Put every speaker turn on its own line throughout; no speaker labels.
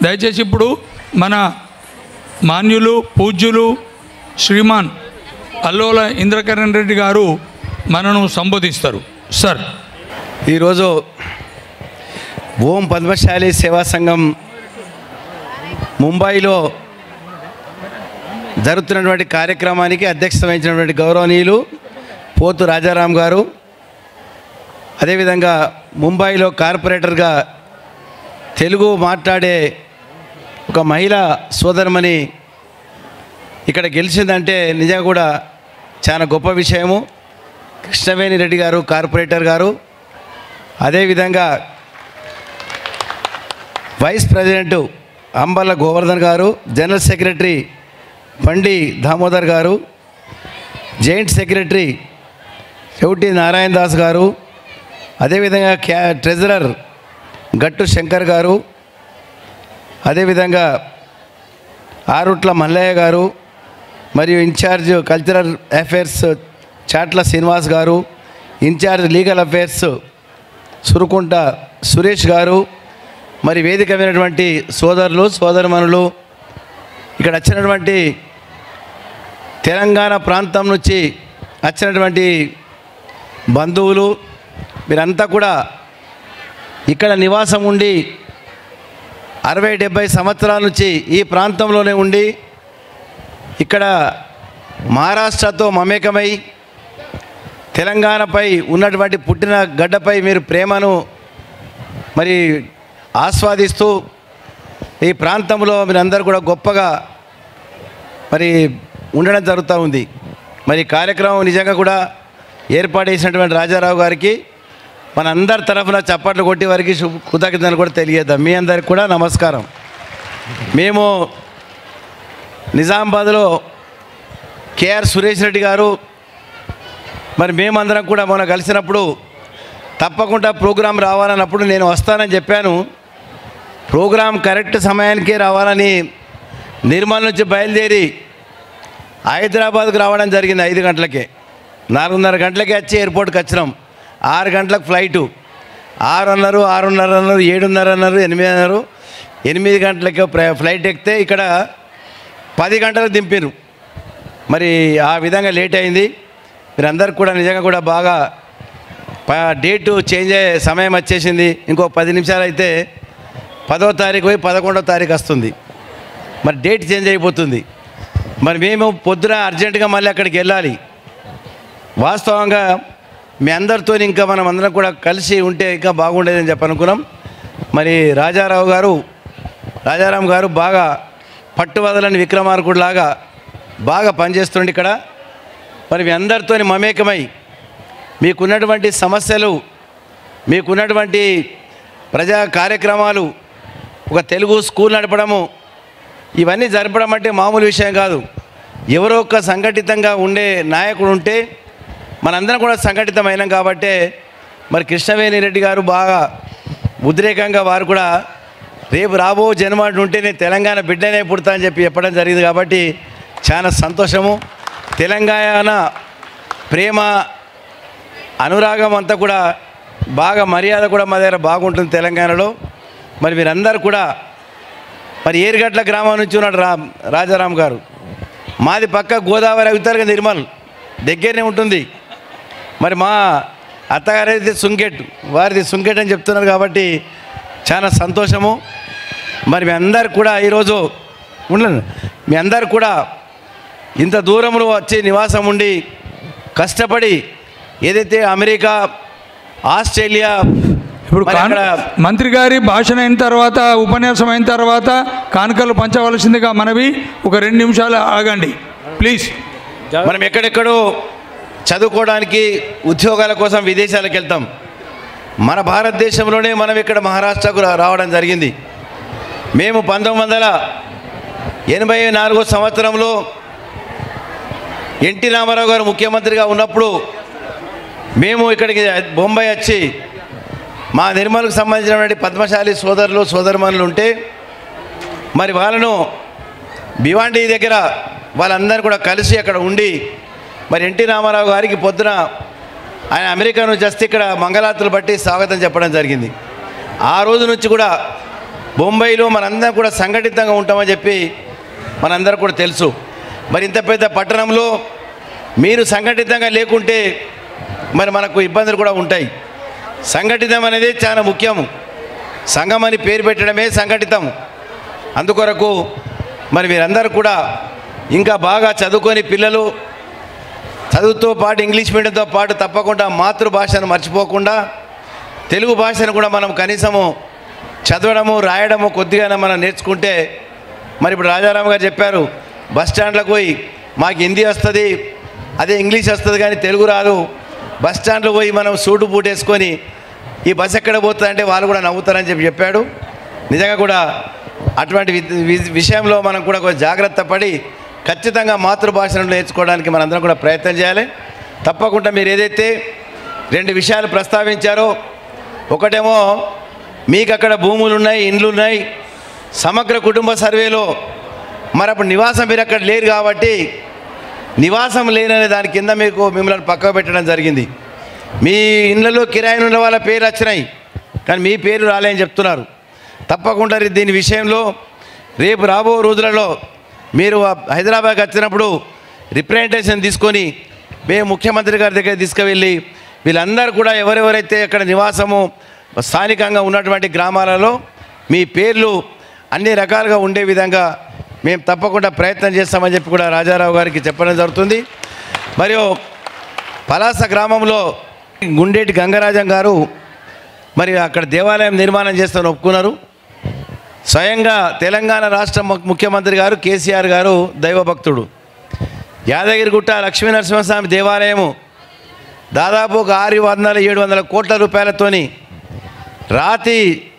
దయచేసి ఇప్పుడు మన మాన్యులు పూజ్యులు శ్రీమాన్ అల్లోల ఇంద్రకరణ్ రెడ్డి గారు మనను సంబోధిస్తారు సార్
ఈరోజు ఓం పద్మశాలి సేవా సంఘం ముంబైలో జరుగుతున్నటువంటి కార్యక్రమానికి అధ్యక్షత వహించినటువంటి గౌరవనీయులు పోతు రాజారాం గారు అదేవిధంగా ముంబైలో కార్పొరేటర్గా తెలుగు మాట్లాడే ఒక మహిళ సోదరమని ఇక్కడ గెలిచిందంటే నిజంగా కూడా చాలా గొప్ప విషయము కృష్ణవేణి రెడ్డి గారు కార్పొరేటర్ గారు అదేవిధంగా వైస్ ప్రెసిడెంట్ అంబల్ల గోవర్ధన్ గారు జనరల్ సెక్రటరీ బండి దామోదర్ గారు జాయింట్ సెక్రటరీ చెవిటి నారాయణ దాస్ గారు అదేవిధంగా క్యా ట్రెజరర్ గట్టు శంకర్ గారు అదేవిధంగా ఆరుట్ల మల్లయ్య గారు మరియు in-charge cultural affairs Chatla Srinivas garu in-charge legal affairs Surukunta Suresh garu మరి వేదికమైనటువంటి సోదరులు సోదరమణులు ఇక్కడ వచ్చినటువంటి తెలంగాణ ప్రాంతం నుంచి వచ్చినటువంటి బంధువులు మీరంతా కూడా ఇక్కడ నివాసం ఉండి అరవై డెబ్భై సంవత్సరాల నుంచి ఈ ప్రాంతంలోనే ఉండి ఇక్కడ మహారాష్ట్రతో మమేకమై తెలంగాణపై ఉన్నటువంటి పుట్టిన గడ్డపై మీరు ప్రేమను మరి ఆస్వాదిస్తూ ఈ ప్రాంతంలో మీరందరూ కూడా గొప్పగా మరి ఉండడం జరుగుతూ ఉంది మరి ఈ కార్యక్రమం నిజంగా కూడా ఏర్పాటు చేసినటువంటి రాజారావు గారికి మన అందరి తరఫున చప్పట్లు కొట్టి వారికి శుభ కృతజ్ఞతలు కూడా తెలియద్దాం మీ అందరికి కూడా నమస్కారం మేము నిజామాబాద్లో కేఆర్ సురేష్ రెడ్డి గారు మరి మేమందరం కూడా మొన్న కలిసినప్పుడు తప్పకుండా ప్రోగ్రాం రావాలన్నప్పుడు నేను వస్తానని చెప్పాను ప్రోగ్రాం కరెక్ట్ సమయానికే రావాలని నిర్మల్ నుంచి బయలుదేరి హైదరాబాద్కు రావడం జరిగింది ఐదు గంటలకే నాలుగున్నర గంటలకే వచ్చి ఎయిర్పోర్ట్కి వచ్చినాం ఆరు గంటలకు ఫ్లైటు ఆరు అన్నారు ఆరున్నర అన్నారు ఏడున్నర అన్నారు ఎనిమిది అన్నారు ఎనిమిది గంటలకి ప్ర- ఫ్లైట్ ఎక్కితే ఇక్కడ పది గంటలకు దింపారు మరి ఆ విధంగా లేట్ అయింది మీరందరికి కూడా నిజంగా కూడా బాగా ప- డేటు చేంజ్ అయ్యే సమయం వచ్చేసింది ఇంకో పది నిమిషాలు అయితే పదో తారీఖు పోయి పదకొండో తారీఖు వస్తుంది మరి డేట్ చేంజ్ అయిపోతుంది మరి మేము పొద్దున అర్జెంటుగా మళ్ళీ అక్కడికి వెళ్ళాలి వాస్తవంగా మీ అందరితో ఇంకా మనం అందరం కూడా కలిసి ఉంటే ఇంకా బాగుండేదని చెప్పి అనుకున్నాం మరి రాజారావు గారు రాజారాం గారు బాగా పట్టువదలని విక్రమార్కుడిలాగా బాగా పనిచేస్తుండే ఇక్కడ మరి మీ అందరితో మమేకమై మీకున్నటువంటి సమస్యలు మీకున్నటువంటి ప్రజా కార్యక్రమాలు ఒక తెలుగు స్కూల్ నడపడము ఇవన్నీ జరపడం అంటే మామూలు విషయం కాదు ఎవరో ఒక సంఘటితంగా ఉండే నాయకుడు ఉంటే మనందరం కూడా సంఘటితమైనాం కాబట్టే మరి కృష్ణవేణి రెడ్డి గారు బాగా ఉద్రేకంగా వారు కూడా రేపు రాబో జన్మ ఉంటే నేను తెలంగాణ బిడ్డనే పుడతా అని చెప్పి చెప్పడం జరిగింది కాబట్టి చాలా సంతోషము తెలంగాణ ప్రేమ అనురాగం అంతా కూడా బాగా మర్యాద కూడా మా దగ్గర బాగుంటుంది తెలంగాణలో మరి మీరందరూ కూడా మరి ఏరుగట్ల గ్రామం నుంచి ఉన్నాడు రా రాజారాం గారు మాది పక్క గోదావరి అవుతారు నిర్మల్ దగ్గరనే ఉంటుంది మరి మా అత్తగారు అయితే సుంకెట్ వారిది సుంకెట్ అని చెప్తున్నారు కాబట్టి చాలా సంతోషము మరి మీ అందరు కూడా ఈరోజు ఉండండి మీ అందరు కూడా ఇంత దూరంలో వచ్చి నివాసం ఉండి కష్టపడి ఏదైతే అమెరికా ఆస్ట్రేలియా
ఇప్పుడు
మరి
కాన్
అక్కడ
మంత్రి గారి భాషణ అయిన తర్వాత ఉపన్యాసం అయిన తర్వాత కానుకలు పంచవలసిందిగా మనవి ఒక రెండు నిమిషాలు ఆగండి ప్లీజ్
మనం ఎక్కడెక్కడో చదువుకోవడానికి ఉద్యోగాల కోసం విదేశాలకు వెళ్తాం మన భారతదేశంలోనే మనం ఇక్కడ మహారాష్ట్రకు రా- రావడం జరిగింది మేము పంతొమ్మిది వందల ఎనభై నాలుగో సంవత్సరంలో ఎన్టీ రామారావు గారు ముఖ్యమంత్రిగా ఉన్నప్పుడు మేము ఇక్కడికి బొంబాయి వచ్చి మా నిర్మల్కు సంబంధించినటువంటి పద్మశాలి సోదరులు సోదరుమణులు ఉంటే మరి వాళ్ళను భివాండి దగ్గర వాళ్ళందరూ కూడా కలిసి అక్కడ ఉండి మరి ఎన్టీ రామారావు గారికి పొద్దున ఆయన అమెరికా నుంచి వస్తే ఇక్కడ మంగళాతులు బట్టి స్వాగతం చెప్పడం జరిగింది ఆ రోజు నుంచి కూడా బొంబాయిలో మనందరం కూడా సంఘటితంగా ఉంటామని చెప్పి మనందరం కూడా తెలుసు మరి ఇంత పెద్ద పట్టణంలో మీరు సంఘటితంగా లేకుంటే మరి మనకు ఇబ్బందులు కూడా ఉంటాయి సంఘటితం అనేది చాలా ముఖ్యము సంఘం అని పేరు పెట్టడమే సంఘటితం అందుకొరకు మరి మీరందరూ కూడా ఇంకా బాగా చదువుకొని పిల్లలు చదువుతో పాటు ఇంగ్లీష్ మీడియంతో పాటు తప్పకుండా మాతృభాషను మర్చిపోకుండా తెలుగు భాషను కూడా మనం కనీసము చదవడము రాయడము కొద్దిగానే మనం నేర్చుకుంటే మరి ఇప్పుడు రాజారాం గారు చెప్పారు బస్ స్టాండ్లకు పోయి మాకు హిందీ వస్తుంది అదే ఇంగ్లీష్ వస్తుంది కానీ తెలుగు రాదు బస్ స్టాండ్లో పోయి మనం సూటు బూట్ వేసుకొని ఈ బస్ ఎక్కడ పోతుందంటే వాళ్ళు కూడా నవ్వుతారని చెప్పి చెప్పాడు నిజంగా కూడా అటువంటి వి- వి- విషయంలో మనం కూడా కొంచెం జాగ్రత్త పడి ఖచ్చితంగా మాతృభాషను నేర్చుకోవడానికి మనందరం కూడా ప్రయత్నం చేయాలి తప్పకుండా మీరు ఏదైతే రెండు విషయాలు ప్రస్తావించారో ఒకటేమో మీకు అక్కడ భూములు ఉన్నాయి ఇండ్లు ఉన్నాయి సమగ్ర కుటుంబ సర్వేలో మరి అప్పుడు నివాసం మీరు అక్కడ లేరు కాబట్టి నివాసం లేననే దాని కింద మీకు మిమ్మల్ని పక్కకు పెట్టడం జరిగింది మీ ఇళ్ళలో కిరాయిలు ఉన్న వాళ్ళ పేరు వచ్చినాయి కానీ మీ పేరు రాలేని చెప్తున్నారు తప్పకుండా రి- దీని విషయంలో రేపు రాబో రోజులలో మీరు ఆ హైదరాబాద్కి వచ్చినప్పుడు రిప్రజెంటేషన్ తీసుకొని మేము ముఖ్యమంత్రి గారి దగ్గర తీసుకువెళ్ళి వీళ్ళందరూ కూడా ఎవరెవరైతే అక్కడ నివాసము స్థానికంగా ఉన్నటువంటి గ్రామాలలో మీ పేర్లు అన్ని రకాలుగా ఉండే విధంగా మేము తప్పకుండా ప్రయత్నం చేస్తామని చెప్పి కూడా రాజారావు గారికి చెప్పడం జరుగుతుంది మరియు పలాస గ్రామంలో గుండేటి గంగరాజం గారు మరి అక్కడ దేవాలయం నిర్మాణం చేస్తామని ఒప్పుకున్నారు స్వయంగా తెలంగాణ రాష్ట్ర ము- ముఖ్యమంత్రి గారు కేసీఆర్ గారు దైవభక్తుడు యాదగిరిగుట్ట లక్ష్మీ నరసింహస్వామి దేవాలయము దాదాపు ఒక ఆరు వందల ఏడు వందల కోట్ల రూపాయలతోని రాతి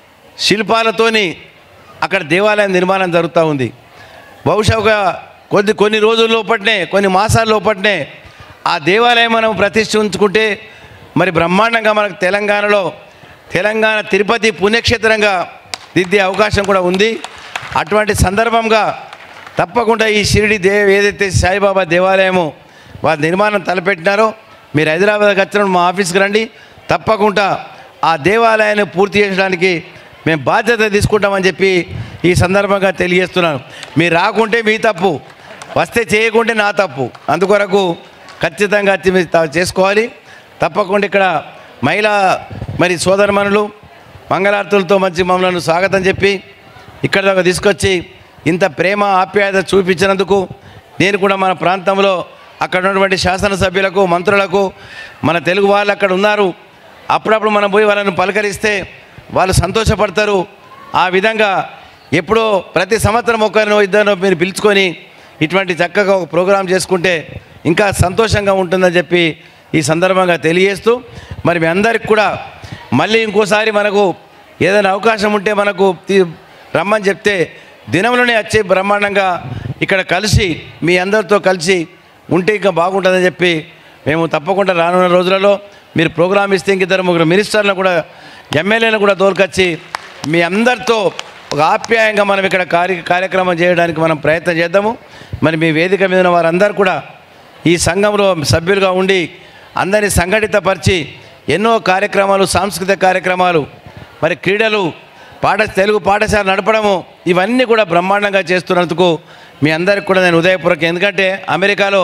శిల్పాలతోని అక్కడ దేవాలయం నిర్మాణం జరుగుతూ ఉంది బహుశా ఒక కొద్ది కొన్ని రోజుల లోపట్నే కొన్ని మాసాల లోపట్నే ఆ దేవాలయం మనం ప్రతిష్ఠించుకుంటే మరి బ్రహ్మాండంగా మనకు తెలంగాణలో తెలంగాణ తిరుపతి పుణ్యక్షేత్రంగా దిద్దే అవకాశం కూడా ఉంది అటువంటి సందర్భంగా తప్పకుండా ఈ షిరిడి దే ఏదైతే సాయిబాబా దేవాలయము వారి నిర్మాణం తలపెట్టినారో మీరు హైదరాబాద్కి వచ్చినప్పుడు మా ఆఫీస్కి రండి తప్పకుండా ఆ దేవాలయాన్ని పూర్తి చేయడానికి మేము బాధ్యత తీసుకుంటామని చెప్పి ఈ సందర్భంగా తెలియజేస్తున్నాను మీరు రాకుంటే మీ తప్పు వస్తే చేయకుంటే నా తప్పు అందుకొరకు ఖచ్చితంగా వచ్చి మీరు తా- చేసుకోవాలి తప్పకుండా ఇక్కడ మహిళా మరి సోదరమణులు మంగళార్తులతో మంచి మమ్మల్ని స్వాగతం చెప్పి ఇక్కడ దాకా తీసుకొచ్చి ఇంత ప్రేమ ఆప్యాయత చూపించినందుకు నేను కూడా మన ప్రాంతంలో అక్కడ ఉన్నటువంటి శాసనసభ్యులకు మంత్రులకు మన తెలుగు వాళ్ళు అక్కడ ఉన్నారు అప్పుడప్పుడు మనం పోయి వాళ్ళని పలకరిస్తే వాళ్ళు సంతోషపడతారు ఆ విధంగా ఎప్పుడో ప్రతి సంవత్సరం ఒకరినో ఇద్దరినో మీరు పిలుచుకొని ఇటువంటి చక్కగా ఒక ప్రోగ్రాం చేసుకుంటే ఇంకా సంతోషంగా ఉంటుందని చెప్పి ఈ సందర్భంగా తెలియజేస్తూ మరి మీ అందరికి కూడా మళ్ళీ ఇంకోసారి మనకు ఏదైనా అవకాశం ఉంటే మనకు తీ- రమ్మని చెప్తే దినంలోనే వచ్చి బ్రహ్మాండంగా ఇక్కడ కలిసి మీ అందరితో కలిసి ఉంటే ఇంకా బాగుంటుందని చెప్పి మేము తప్పకుండా రానున్న రోజులలో మీరు ప్రోగ్రామ్ ఇస్తే ఇంక ఇద్దరు ముగ్గురు మినిస్టర్లను కూడా ఎమ్మెల్యేలను కూడా తోలుకొచ్చి మీ అందరితో ఒక ఆప్యాయంగా మనం ఇక్కడ కార్య కార్యక్రమం చేయడానికి మనం ప్రయత్నం చేద్దాము మరి మీ వేదిక మీద ఉన్న వారందరూ కూడా ఈ సంఘంలో సభ్యులుగా ఉండి అందరినీ సంఘటితపరిచి ఎన్నో కార్యక్రమాలు సాంస్కృతిక కార్యక్రమాలు మరి క్రీడలు పాఠ తెలుగు పాఠశాల నడపడము ఇవన్నీ కూడా బ్రహ్మాండంగా చేస్తున్నందుకు మీ అందరికి కూడా నేను ఉదయపూర్వక ఎందుకంటే అమెరికాలో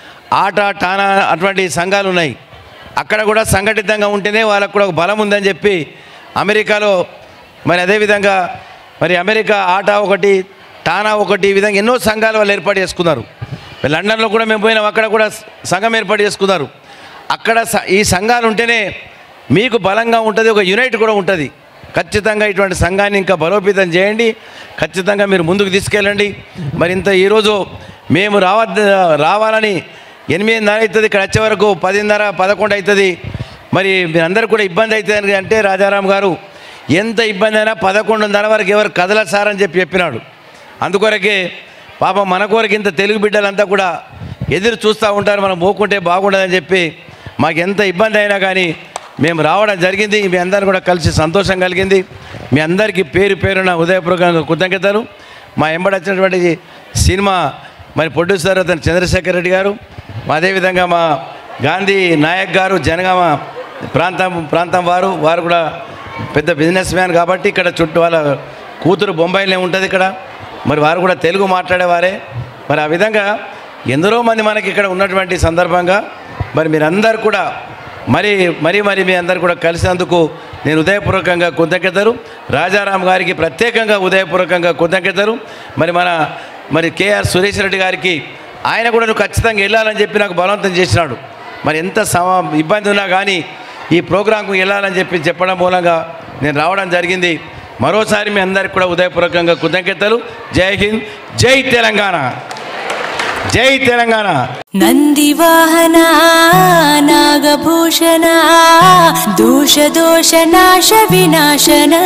ఆట టానా అటువంటి సంఘాలు ఉన్నాయి అక్కడ కూడా సంఘటితంగా ఉంటేనే వాళ్ళకు కూడా ఒక బలం ఉందని చెప్పి అమెరికాలో మరి అదేవిధంగా మరి అమెరికా ఆట ఒకటి టానా ఒకటి ఈ విధంగా ఎన్నో సంఘాలు వాళ్ళు ఏర్పాటు చేసుకున్నారు లండన్లో కూడా మేము పోయినాం అక్కడ కూడా సంఘం ఏర్పాటు చేసుకున్నారు అక్కడ స- ఈ సంఘాలు ఉంటేనే మీకు బలంగా ఉంటుంది ఒక యునైట్ కూడా ఉంటుంది ఖచ్చితంగా ఇటువంటి సంఘాన్ని ఇంకా బలోపేతం చేయండి ఖచ్చితంగా మీరు ముందుకు తీసుకెళ్ళండి మరి ఇంత ఈరోజు మేము రావద్ద రావాలని ఎనిమిదిన్నర అవుతుంది ఇక్కడ వచ్చే వరకు పదిన్నర పదకొండు అవుతుంది మరి మీరందరూ కూడా ఇబ్బంది అవుతుంది అంటే రాజారాం గారు ఎంత ఇబ్బంది అయినా పదకొండున్నర వరకు ఎవరు కదల సార్ అని చెప్పి చెప్పినాడు అందుకొరకే పాపం మన కొరకు ఇంత తెలుగు బిడ్డలంతా కూడా ఎదురు చూస్తూ ఉంటారు మనం పోకుంటే బాగుండదని చెప్పి మాకు ఎంత ఇబ్బంది అయినా కానీ మేము రావడం జరిగింది మీ అందరిని కూడా కలిసి సంతోషం కలిగింది మీ అందరికీ పేరు పేరున ఉదయపూర్వకంగా కృతజ్ఞతలు మా ఎంబడి వచ్చినటువంటి సినిమా మరి ప్రొడ్యూసర్ అతను చంద్రశేఖర్ రెడ్డి గారు అదేవిధంగా మా గాంధీ నాయక్ గారు జనగామ ప్రాంతం ప్రాంతం వారు వారు కూడా పెద్ద బిజినెస్ మ్యాన్ కాబట్టి ఇక్కడ చుట్టూ వాళ్ళ కూతురు బొంబాయిలో ఉంటుంది ఇక్కడ మరి వారు కూడా తెలుగు మాట్లాడేవారే మరి ఆ విధంగా ఎందరో మంది మనకి ఇక్కడ ఉన్నటువంటి సందర్భంగా మరి మీరందరూ కూడా మరి మరి మరి మీ అందరు కూడా కలిసినందుకు నేను ఉదయపూర్వకంగా కృతజ్ఞతలు రాజారాం గారికి ప్రత్యేకంగా ఉదయపూర్వకంగా కృతజ్ఞతలు మరి మన మరి కేఆర్ సురేష్ రెడ్డి గారికి ఆయన కూడా నువ్వు ఖచ్చితంగా వెళ్ళాలని చెప్పి నాకు బలవంతం చేసినాడు మరి ఎంత సమ ఇబ్బంది ఉన్నా కానీ ఈ ప్రోగ్రాంకు వెళ్ళాలని చెప్పి చెప్పడం మూలంగా నేను రావడం జరిగింది మరోసారి మీ అందరికి కూడా ఉదయపూర్వకంగా కృతజ్ఞతలు జై హింద్ జై తెలంగాణ జై తెలంగాణ
नन्दिवाहना नागभूषणा दोषदोषनाश विनाशना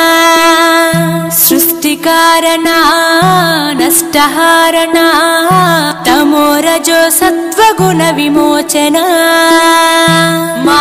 सृष्टिकारणा नष्टहारणा तमोरजो सत्त्वगुणविमोचना मा